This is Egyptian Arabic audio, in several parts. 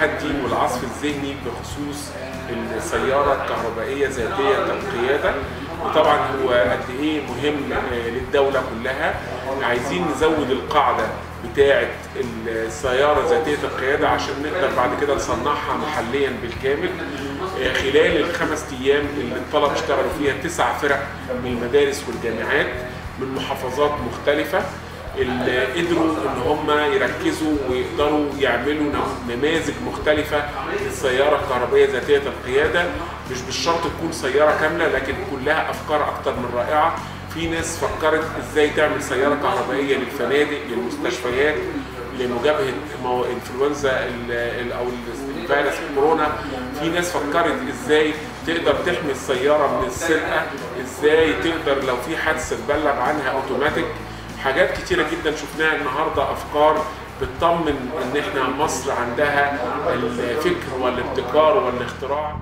التحدي والعصف الذهني بخصوص السياره الكهربائيه ذاتيه القياده وطبعا هو قد ايه مهم للدوله كلها عايزين نزود القاعده بتاعه السياره ذاتيه القياده عشان نقدر بعد كده نصنعها محليا بالكامل خلال الخمس ايام اللي الطلبه اشتغلوا فيها تسع فرق من المدارس والجامعات من محافظات مختلفه اللي قدروا ان هم يركزوا ويقدروا يعملوا نماذج مختلفه للسياره الكهربائيه ذاتيه القياده مش بالشرط تكون سياره كامله لكن كلها افكار اكتر من رائعه في ناس فكرت ازاي تعمل سياره كهربائيه للفنادق للمستشفيات لمجابهه انفلونزا او الفيروس كورونا في ناس فكرت ازاي تقدر تحمي السياره من السرقه ازاي تقدر لو في حادثه تبلغ عنها اوتوماتيك حاجات كتيرة جدا شفناها النهاردة أفكار بتطمن إن إحنا مصر عندها الفكر والابتكار والاختراع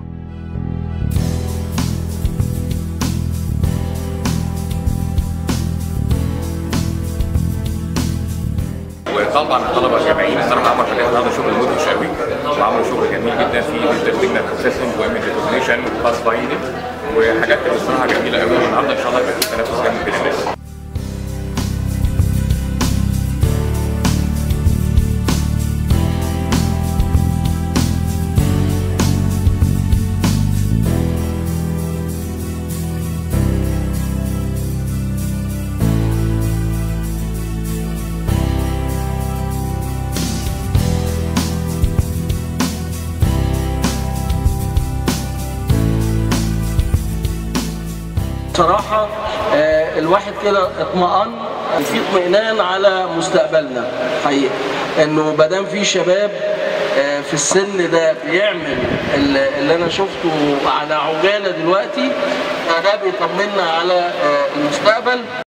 وطبعا الطلبه الجامعيين الصراحه عملوا حاجات النهارده شغل مدهش قوي وعملوا شغل جميل جدا في ديجيتال بروسيسنج وايمج ريكوجنيشن وباس فايندنج وحاجات الصراحه جميله قوي والنهارده ان شاء الله يبقى في تنافس جامد بين الناس بصراحة الواحد كده اطمئن في اطمئنان على مستقبلنا حقيقة انه ما دام في شباب في السن ده بيعمل اللي انا شفته على عجالة دلوقتي ده بيطمنا على المستقبل